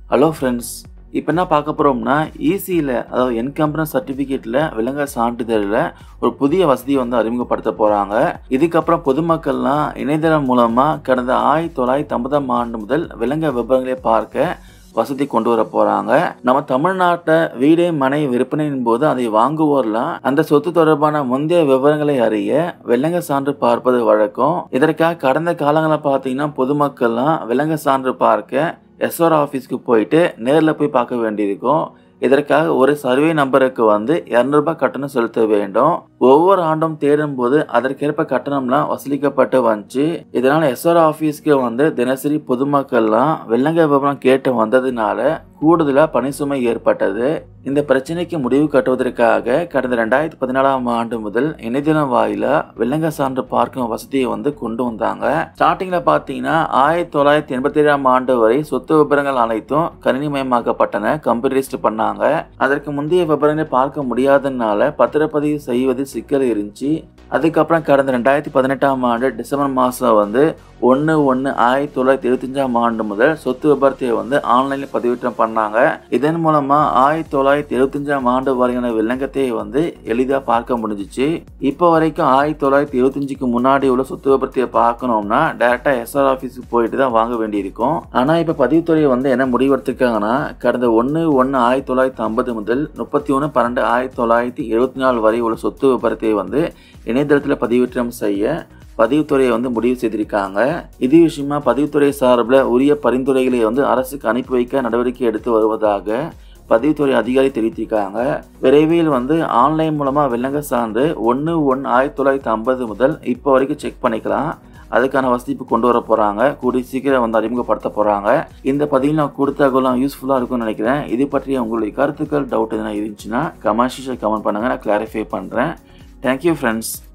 hello friends இப்போ என்ன பார்க்க போகிறோம்னா ஈசியில் அதாவது என்கம்பரன்ஸ் சர்டிஃபிகேட்டில் விலங்க சான்றிதழில் ஒரு புதிய வசதியை வந்து அறிமுகப்படுத்த போகிறாங்க இதுக்கப்புறம் பொதுமக்கள்லாம் இணையதளம் மூலமாக கடந்த ஆயிரத்தி தொள்ளாயிரத்தி ஐம்பதாம் ஆண்டு முதல் விலங்க விவரங்களை பார்க்க வசதி கொண்டு வர போறாங்க நம்ம தமிழ்நாட்டை வீடு மனை விற்பனையின் போது அதை வாங்குவோர்லாம் அந்த சொத்து தொடர்பான முந்தைய விவரங்களை அறிய விலங்க சான்று பார்ப்பது வழக்கம் இதற்காக கடந்த காலங்களில் பார்த்தீங்கன்னா பொதுமக்கள்லாம் விலங்க சான்று பார்க்க எஸ்ஆர் ஆஃபீஸ்க்கு போயிட்டு நேரில் போய் பார்க்க வேண்டியிருக்கும் இதற்காக ஒரு சர்வே நம்பருக்கு வந்து இரநூறுபா கட்டணம் செலுத்த வேண்டும் ஒவ்வொரு ஆண்டும் தேடும் போது அதற்கேற்ப கட்டணம்லாம் வசூலிக்கப்பட்டு வந்துச்சு இதனால எஸ்ஆர் ஆஃபீஸ்க்கு வந்து தினசரி பொதுமக்கள்லாம் வெள்ளங்க விவரம் கேட்டு வந்ததுனால கூடுதலாக பணிசுமை ஏற்பட்டது இந்த பிரச்சனைக்கு முடிவு கட்டுவதற்காக கடந்த ரெண்டாயிரத்தி பதினாலாம் ஆண்டு முதல் இணையதளம் வாயில விலங்க சான்று பார்க்கும் வசதியை வந்து கொண்டு வந்தாங்க ஸ்டார்டிங்ல பாத்தீங்கன்னா ஆயிரத்தி தொள்ளாயிரத்தி எண்பத்தி ஏழாம் ஆண்டு வரை சொத்து விவரங்கள் அனைத்தும் கணினிமயமாக்கப்பட்டன கம்ப்யூட்டரைஸ்ட் பண்ணாங்க அதற்கு முந்தைய விவரங்களை பார்க்க முடியாததுனால பத்திரப்பதிவு செய்வது சிக்கல் இருந்துச்சு அதுக்கப்புறம் கடந்த ரெண்டாயிரத்தி பதினெட்டாம் ஆண்டு டிசம்பர் மாதம் வந்து ஒன்று ஒன்று ஆயிரத்தி தொள்ளாயிரத்தி எழுபத்தஞ்சாம் ஆண்டு முதல் சொத்து விபரத்தை வந்து ஆன்லைனில் பதிவேற்றம் பண்ணாங்க இதன் மூலமாக ஆயிரத்தி தொள்ளாயிரத்தி எழுபத்தஞ்சாம் ஆண்டு வரையான வில்லங்கத்தை வந்து எளிதாக பார்க்க முடிஞ்சிச்சு இப்போ வரைக்கும் ஆயிரத்தி தொள்ளாயிரத்தி எழுபத்தஞ்சுக்கு முன்னாடி உள்ள சொத்து விபரத்தை பார்க்கணும்னா டேரெக்டாக எஸ்ஆர் ஆஃபீஸுக்கு போயிட்டு தான் வாங்க வேண்டியிருக்கும் ஆனால் இப்போ பதிவுத்துறை வந்து என்ன முடிவெடுத்திருக்காங்கன்னா கடந்த ஒன்று ஒன்று ஆயிரத்தி தொள்ளாயிரத்தி ஐம்பது முதல் முப்பத்தி ஒன்று பன்னெண்டு ஆயிரத்தி தொள்ளாயிரத்தி எழுபத்தி நாலு வரை உள்ள சொத்து விபரத்தை வந்து இணையதளத்தில் பதிவேற்றம் செய்ய பதிவுத்துறையை வந்து முடிவு செய்திருக்காங்க இது விஷயமா பதிவுத்துறை சார்பில் உரிய பரிந்துரைகளை வந்து அரசுக்கு அனுப்பி வைக்க நடவடிக்கை எடுத்து வருவதாக பதிவுத்துறை அதிகாரி தெரிவித்திருக்காங்க விரைவில் வந்து ஆன்லைன் மூலமாக விலங்க சான்று ஒன்று ஒன்று ஆயிரத்தி தொள்ளாயிரத்தி ஐம்பது முதல் இப்போ வரைக்கும் செக் பண்ணிக்கலாம் அதுக்கான வசதி இப்போ கொண்டு வர போகிறாங்க கூடிய சீக்கிரம் வந்து அறிமுகப்படுத்த போகிறாங்க இந்த பதிவில் நான் கொடுத்த தகவலாம் யூஸ்ஃபுல்லாக இருக்கும்னு நினைக்கிறேன் இது பற்றிய உங்களுடைய கருத்துக்கள் டவுட் எதனா இருந்துச்சுன்னா கமெண்ட் செக்ஷன் கமெண்ட் பண்ணுங்கள் நான் கிளாரிஃபை பண்ணுறேன் தேங்க்யூ ஃப்ரெண்ட்ஸ்